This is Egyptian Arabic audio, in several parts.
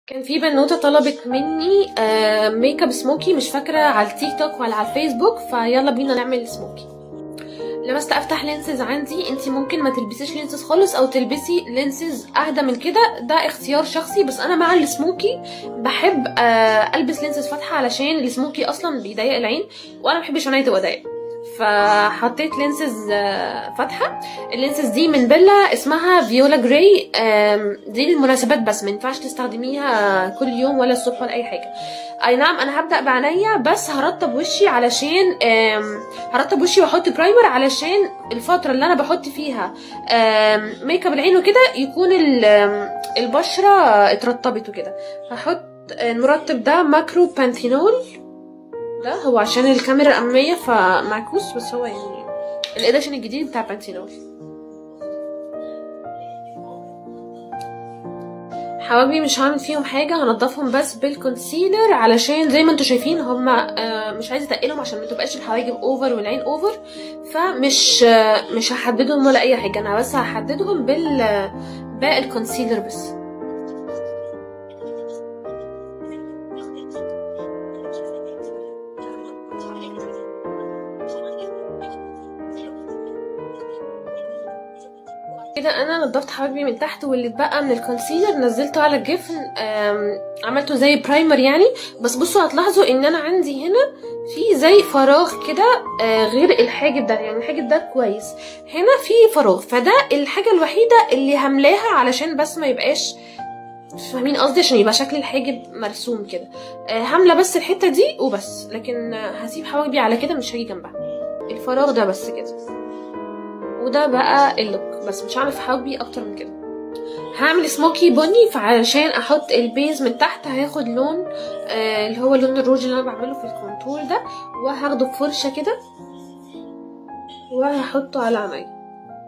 كان في بنوته طلبت مني آه ميك اب سموكي مش فاكره على التيك توك ولا على الفيسبوك فيلا بينا نعمل سموكي لمست افتح لينسز عندي انت ممكن ما تلبسيش لينسز خالص او تلبسي لينسز اهدى من كده ده اختيار شخصي بس انا مع السموكي بحب آه البس لينسز فاتحه علشان السموكي اصلا بيضيق العين وانا ما بحبش عينيا تبقى ضيقه فحطيت لينسز آه، فاتحه اللينسز دي من بيلا اسمها فيولا جراي آم، دي للمناسبات بس ما ينفعش تستخدميها كل يوم ولا الصبح ولا اي حاجه اي نعم انا هبدا بعينيا بس هرطب وشي علشان آم، هرطب وشي واحط برايمر علشان الفتره اللي انا بحط فيها آم، ميك اب العين وكده يكون ال- آم، البشره اترطبت وكده هحط المرطب ده ماكرو بانثينول ده هو عشان الكاميرا الأمامية فمعكوس بس هو يعني الإديشن الجديد بتاع بانتينول حواجبي مش هعمل فيهم حاجة هنضفهم بس بالكونسيلر علشان زي ما انتوا شايفين هما آه، مش عايزة اتقلهم عشان ما تبقاش الحواجب اوفر والعين اوفر فمش آه، مش هحددهم ولا اي حاجة انا بس هحددهم بال آه، باقي الكونسيلر بس كده انا نضفت حواجبي من تحت واللي اتبقى من الكونسيلر نزلته على الجفن آم، عملته زي برايمر يعني بس بصوا هتلاحظوا ان انا عندي هنا في زي فراغ كده آه، غير الحاجب ده يعني الحاجب ده كويس هنا في فراغ فده الحاجة الوحيدة اللي هملاها علشان بس ما يبقاش فاهمين قصدي عشان يبقى شكل الحاجب مرسوم كده آه، هملى بس الحتة دي وبس لكن آه، هسيب حواجبي على كده مش هاجي جنبها الفراغ ده بس كده وده بقى اللوك بس مش هعمل في حواجبي اكتر من كده هعمل سموكي بني فعشان احط البيز من تحت هاخد لون آه اللي هو لون الروج اللي انا بعمله في الكونتور ده وهاخده بفرشه كده وهحطه على عينيا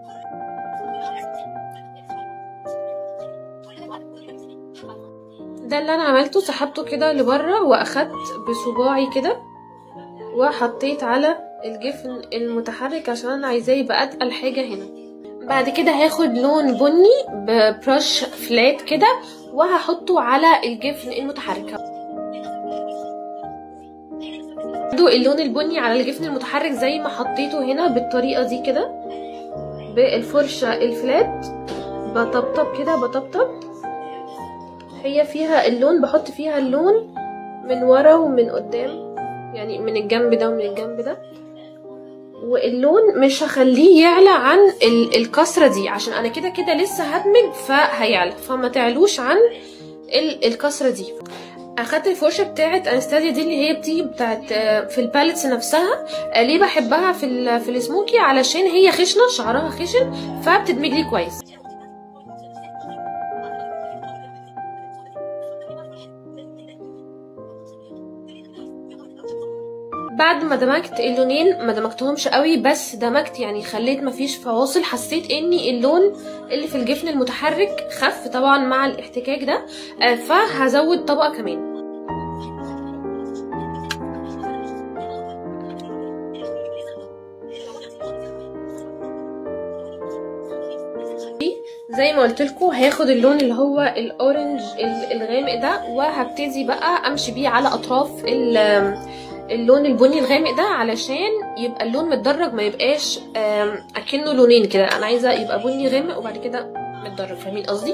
ده اللي انا عملته سحبته كده لبره واخدت بصباعي كده وحطيت على الجفن المتحرك عشان انا عايزاه يبقى اتقل حاجه هنا بعد كده هاخد لون بني ببرش فلات كده وهحطه على الجفن المتحرك برضو اللون البني على الجفن المتحرك زي ما حطيته هنا بالطريقه دي كده بالفرشه الفلات بطبطب كده بطبطب هي فيها اللون بحط فيها اللون من ورا ومن قدام يعني من الجنب ده ومن الجنب ده واللون مش هخليه يعلى عن ال- الكسرة دي عشان انا كده كده لسه هدمج فهيعلى فما تعلوش عن ال- الكسرة دي اخدت الفرشه بتاعت انستازيا دي اللي هي بتيجي بتاعت آه، في الباليتس نفسها آه، ليه بحبها في ال- في السموكي علشان هي خشنه شعرها خشن فبتدمج لي كويس بعد ما دمجت اللونين ما دمجتهمش قوي بس دمجت يعني خليت مفيش فواصل حسيت اني اللون اللي في الجفن المتحرك خف طبعا مع الاحتكاك ده آه، فهزود طبقة كمان زي ما قلت لكم هاخد اللون اللي هو الاورنج ال- الغامق ده وهبتدي بقى امشي بيه على اطراف ال- اللون البني الغامق ده علشان يبقى اللون متدرج ما يبقاش آم، اكنه لونين كده انا عايزه يبقى بني غامق وبعد كده متدرج فاهمين قصدي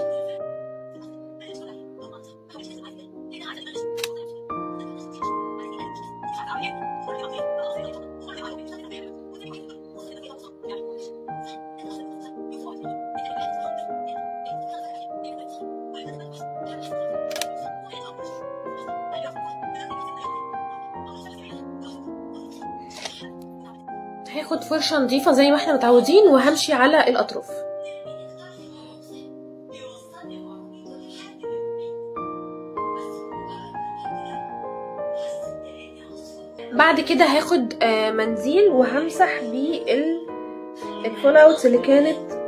هاخد فرشه نظيفه زي ما احنا متعودين وهمشي على الاطراف بعد كده هاخد آه، منديل وهمسح بيه ال- الفول اوتس اللي كانت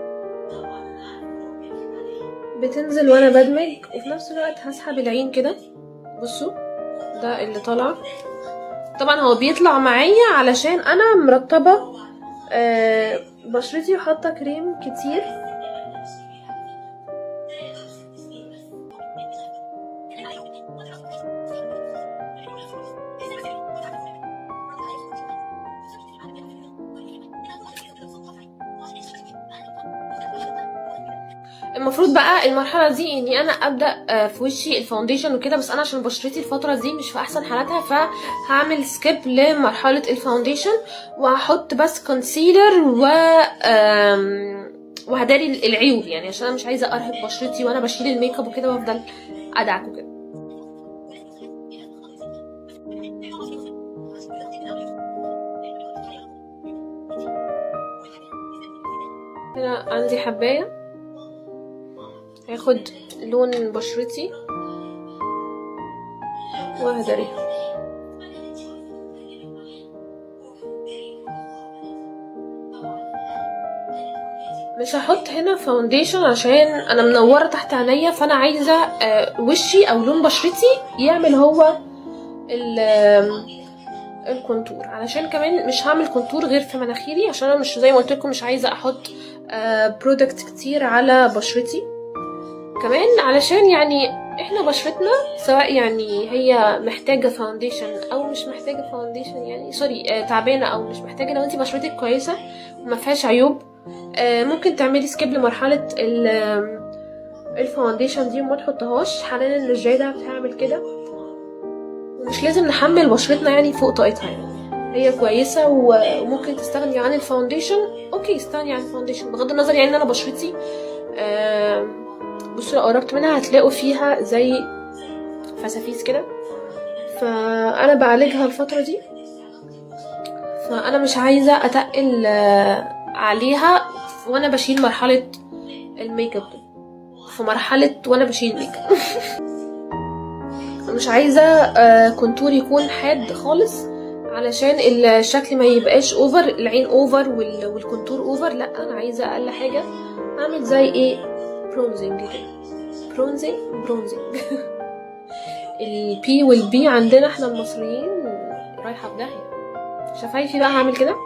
بتنزل وانا بدمج وفي نفس الوقت هسحب العين كده بصوا ده اللي طالع طبعا هو بيطلع معايا علشان انا مرطبه آه، بشرتي وحاطه كريم كتير المفروض بقى المرحله دي اني انا ابدا آه، في وشي الفاونديشن وكده بس انا عشان بشرتي الفتره دي مش في احسن حالاتها فهعمل سكيب لمرحله الفاونديشن وهحط بس كونسيلر و آم، وهداري العيوب يعني عشان انا مش عايزه ارهق بشرتي وانا بشيل الميك اب وكده وافضل ادعك وكده هنا عندي حبايه هاخد لون بشرتي وهدريها مش هحط هنا فاونديشن عشان انا منوره تحت عينيا فانا عايزه آه، وشي او لون بشرتي يعمل هو ال- آم، الكونتور علشان كمان مش هعمل كونتور غير في مناخيري عشان انا مش زي ما قلت لكم مش عايزه احط برودكت كتير على بشرتي كمان علشان يعني احنا بشرتنا سواء يعني هي محتاجة فاونديشن او مش محتاجة فاونديشن يعني سوري آه تعبانة او مش محتاجة لو انتي بشرتك كويسة وما فيهاش عيوب آه ممكن تعملي سكيب لمرحلة ال- آم، الفاونديشن دي وما تحطهاش حاليا النجادة بتعمل كده ومش لازم نحمل بشرتنا يعني فوق طاقتها يعني هي كويسة و- وممكن تستغني عن الفاونديشن اوكي استغني عن الفاونديشن بغض النظر يعني ان انا بشرتي آم، بصوا لو قربت منها هتلاقوا فيها زي فسافيس كده فانا بعالجها الفتره دي فانا مش عايزه اتقل آه، عليها وانا بشيل مرحله الميك اب دي. في مرحله وانا بشيل ميك اب مش عايزه آه، كونتور يكون حاد خالص علشان الشكل ما يبقاش اوفر العين اوفر وال- والكونتور اوفر لا انا عايزه اقل حاجه اعمل زي ايه برونزنج كده برونزنج برونزنج البي والبي عندنا احنا المصريين رايحه في داهيه شفايفي بقى هعمل كده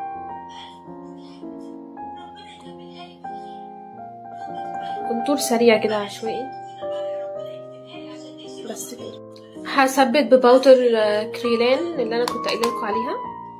كونتور سريع كده عشوائي بس كده هثبت بباودر آه، كريلان اللي انا كنت قايله لكم عليها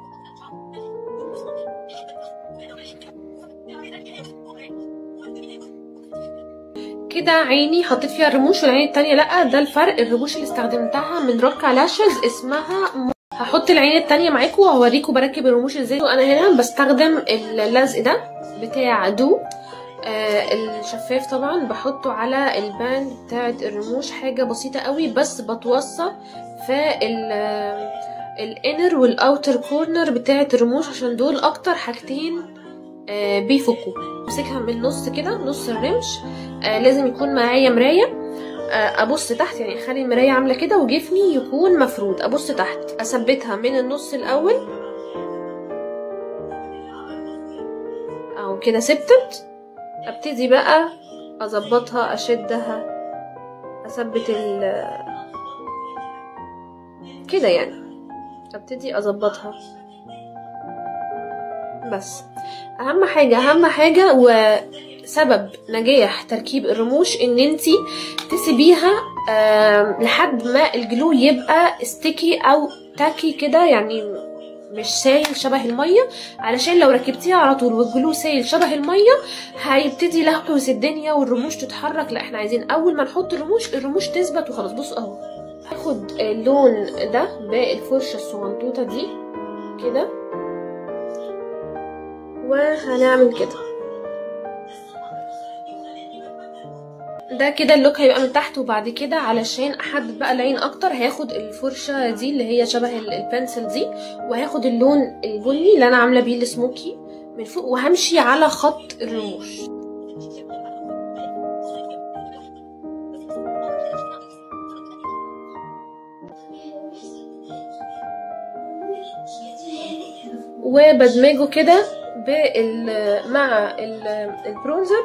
كده عيني حطيت فيها الرموش والعين التانية لا ده الفرق الرموش اللي استخدمتها من روكا لاشز اسمها م... هحط العين التانية معاكم وهوريكم بركب الرموش ازاي وانا هنا بستخدم اللزق ده بتاع دو آه الشفاف طبعا بحطه على الباند بتاعت الرموش حاجة بسيطة قوي بس بتوصى في ال الانر والاوتر كورنر بتاعت الرموش عشان دول اكتر حاجتين آه بيفكوا امسكها من النص كده نص الرمش آه لازم يكون معايا مرايه آه ابص تحت يعني اخلي المرايه عامله كده وجفني يكون مفرود ابص تحت اثبتها من النص الاول اهو كده ثبتت ابتدي بقى اظبطها اشدها اثبت ال كده يعني ابتدي اظبطها بس اهم حاجه اهم حاجه وسبب نجاح تركيب الرموش ان انتي تسيبيها آم، لحد ما الجلو يبقى ستيكي او تاكي كده يعني مش سايل شبه الميه علشان لو ركبتيها على طول والجلو سايل شبه الميه هيبتدي لهوس الدنيا والرموش تتحرك لا احنا عايزين اول ما نحط الرموش الرموش تثبت وخلاص بصوا اهو هاخد اللون ده بالفرشه الصغنطوطه دي كده وهنعمل كده ده كده اللوك هيبقى من تحت وبعد كده علشان احدد بقى العين اكتر هاخد الفرشه دي اللي هي شبه ال- البنسل دي وهاخد اللون البني اللي انا عامله بيه السموكي من فوق وهمشي على خط الرموش وبدمجه كده بال مع ال- البرونزر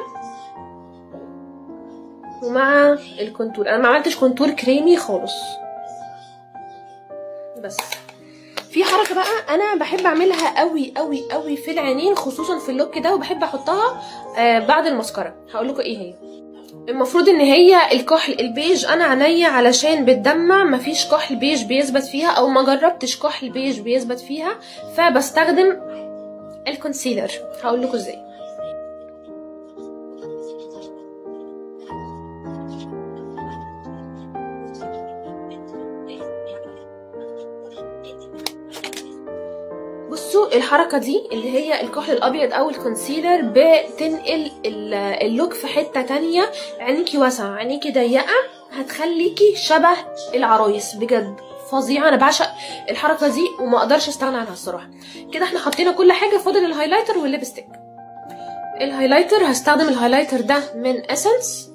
ومع الكونتور انا ما عملتش كونتور كريمي خالص بس في حركه بقى انا بحب اعملها قوي قوي قوي في العينين خصوصا في اللوك ده وبحب احطها آه بعد المسكره هقول لكم ايه هي المفروض ان هي الكحل البيج انا عينيا علشان بتدمع مفيش كحل بيج بيثبت فيها او ما جربتش كحل بيج بيثبت فيها فبستخدم الكونسيلر هقول لكم ازاي بصوا الحركة دي اللي هي الكحل الأبيض أو الكونسيلر بتنقل ال- اللوك في حتة تانية عينيكي واسعة عينيكي ضيقة هتخليكي شبه العرايس بجد فظيعة أنا بعشق الحركة دي وما أقدرش أستغنى عنها الصراحة كده احنا حطينا كل حاجة فاضل الهايلايتر والليبستيك الهايلايتر هستخدم الهايلايتر ده من اسنس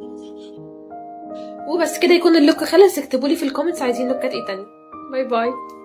وبس كده يكون اللوك خلص اكتبولي في الكومنتس عايزين لوكات ايه تاني باي باي